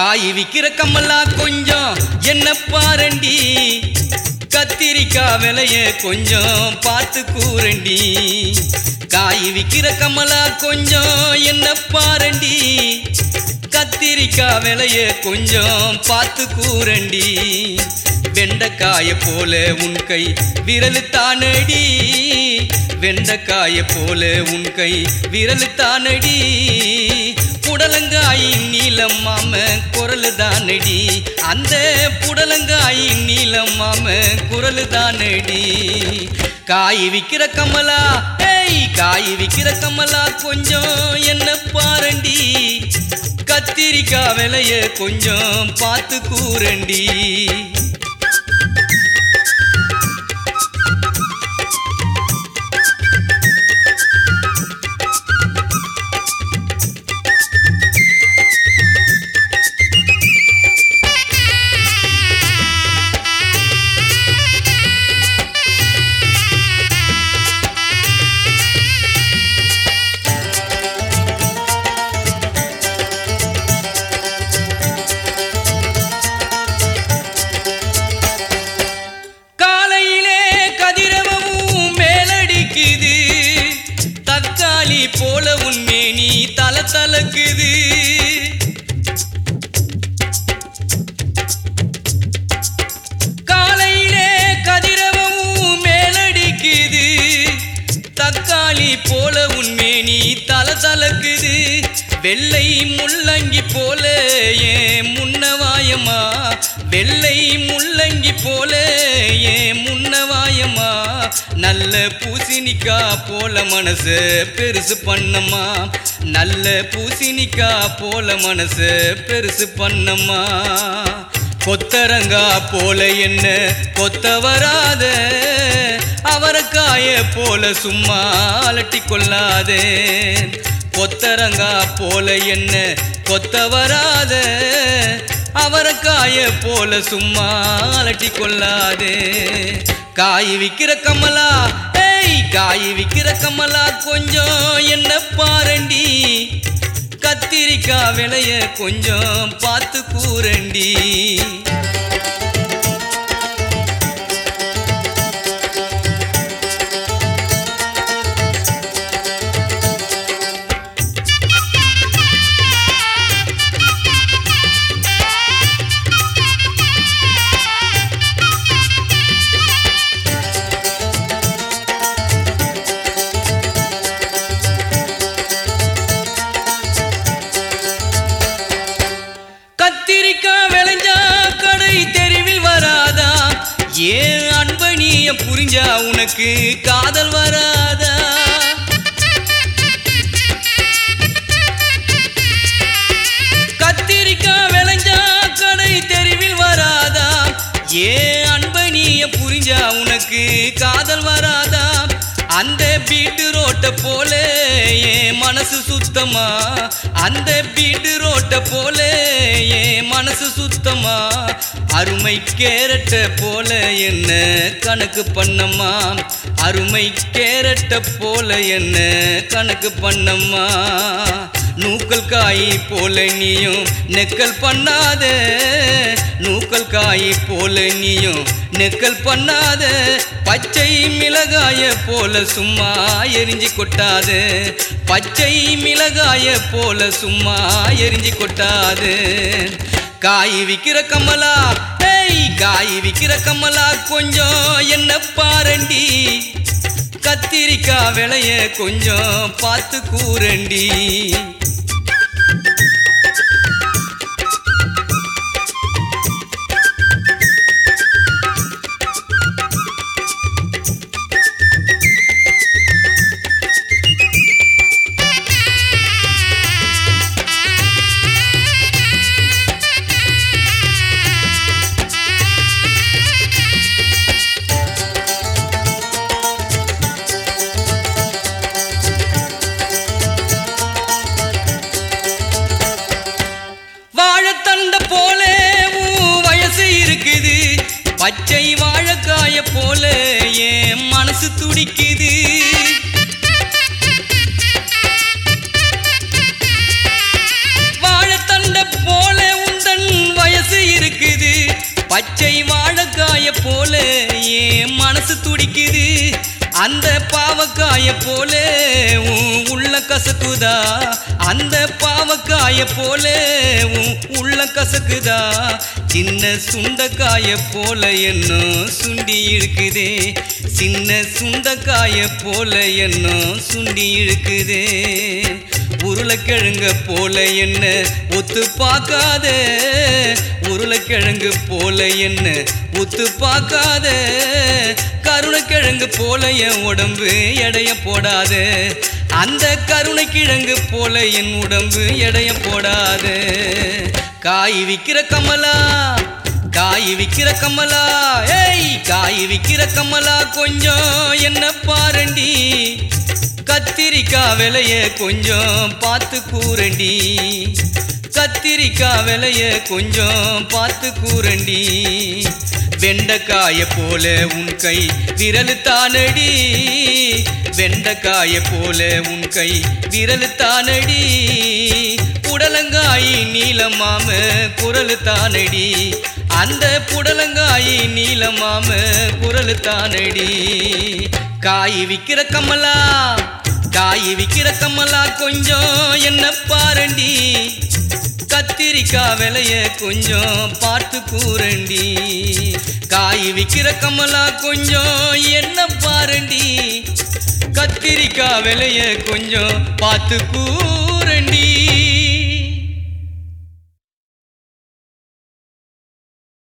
காய் விக்கிற கம்மலா கொஞ்சம் என்ன பாரண்டி கத்திரிக்காய் விலைய கொஞ்சம் பார்த்து கூரண்டி காய் விக்கிற கமலா கொஞ்சம் என்ன பாரண்டி கத்திரிக்காய் விலைய கொஞ்சம் பார்த்து கூரண்டி வெண்டைக்காய போல உன் கை விரல் தானடி வெண்டைக்காய போல உன் கை விரல் தானடி புடலங்காயின் நீளம் மாம குரல் தானடி அந்த புடலங்காயின் நீளம் மாம குரல் தானடி காய் விக்கிற கமலா ஏய் காய் விக்கிற கமலா கொஞ்சம் என்ன பாரண்டி கத்திரிக்காய் விலைய கொஞ்சம் பார்த்து கூரண்டி காலையிலே கதிரவமும் மேலடிக்குது தக்காளி போல உன்மேனி தல தலக்குது காலையிலே கதிரவமும் மேலடிக்குது தக்காளி போல உன்மேனி தல தலக்குது வெள்ளை முள்ளங்கி போல ஏன் முன்னவாயமா வெள்ளை முள்ளங்கி போல ஏன் முன்னவாயமா நல்ல பூசணிக்கா போல மனசு பெருசு பண்ணம்மா நல்ல பூசணிக்கா போல மனசு பெருசு பண்ணம்மா கொத்தரங்கா போல என்ன கொத்த வராத அவரக்காய போல சும்மா அலட்டி கொள்ளாதே கொத்தரங்கா போல என்ன கொத்த வராத அவரக்காய போல சும்மா அலட்டி கொள்ளாதே காய் விக்கிற கமலா ஏய் காய் விக்கிற கமலா கொஞ்சம் என்ன பாரண்டி கத்திரிக்காய் விலைய கொஞ்சம் பார்த்து கூரண்டி கத்திரிக்காய் விளைஞ்சா கடை தெருவில் வராதா ஏன் அன்பனிய புரிஞ்சா உனக்கு காதல் வராதா கத்திரிக்காய் விளைஞ்சா கடை தெருவில் வராதா ஏன் அன்பனிய புரிஞ்சா உனக்கு காதல் வராதா அந்த பீட்டு ரோட்ட போல என் மனசு சுத்தமா அந்த பீட்டு ரோட்ட போல என் மனசு சுத்தமா அருமை கேரட்ட போல என்ன கணக்கு பண்ணம்மா அருமை கேரட்ட போல என்ன கணக்கு பண்ணம்மா நூக்கல் காய் போல நீயும் நெக்கல் பண்ணாத நூக்கல் காய் போல நீயும் நெக்கல் பண்ணாத பச்சை மிளகாய போல சும்மா எரிஞ்சு கொட்டாது பச்சை மிளகாய போல சும்மா எரிஞ்சு கொட்டாது காய் விக்கிற கமலா ஏய் காய் விக்கிற கமலா கொஞ்சம் என்ன பாரண்டி கத்திரிக்காய் விலைய கொஞ்சம் பார்த்து கூரண்டி வாழைத்தண்ட போல உன் வயசு இருக்குது பச்சை வாழைக்காய போல என் மனசு துடிக்குது வாழைத்தண்ட போல உந்தன் பச்சை வாழைக்காய போல என் மனசு துடிக்குது அந்த பாவக்காய போல உன் உள்ள கசக்குதா அந்த பாவக்காய போல உன் உள்ள கசக்குதா சின்ன சுண்டக்காய போல என்னும் சுண்டி இழுக்குதே சின்ன சுண்டக்காய போல என்னும் சுண்டி இழுக்குதே உருளைக்கிழங்க போல என்ன ஒத்து பார்க்காத உருளைக்கிழங்கு போல என்ன ஒத்து பார்க்காத கருணைக்கிழங்கு போல என் உடம்பு எடைய போடாத அந்த கருணைக்கிழங்கு போல என் உடம்பு எடைய போடாத காய் விக்கிற கமலா காய் விக்கிற கமலா ஏய் காய் விக்கிற கமலா கொஞ்சம் என்ன பாரண்டி கத்திரிக்காய் விலைய கொஞ்சம் பார்த்து கூரண்டி கத்திரிக்காய் விலைய கொஞ்சம் பார்த்து கூரண்டி வெண்டைக்காய போல உன் கை விரல் தானடி வெண்டைக்காய போல உன் கை விரல் தானடி புடலங்காயி நீலமாம குரல் தானடி அந்த புடலங்காயி நீலமாம குரல் தானடி காய் விக்கிற கமலா காய் விக்கிற கமலா கொஞ்சம் என்ன பாரண்டி கத்திரிக்காய் விலைய கொஞ்சம் பார்த்து கூரண்டி காய் விக்கிற கமலா கொஞ்சம் என்ன பாரண்டி கத்திரிக்காய் விலைய கொஞ்சம் பார்த்து கூ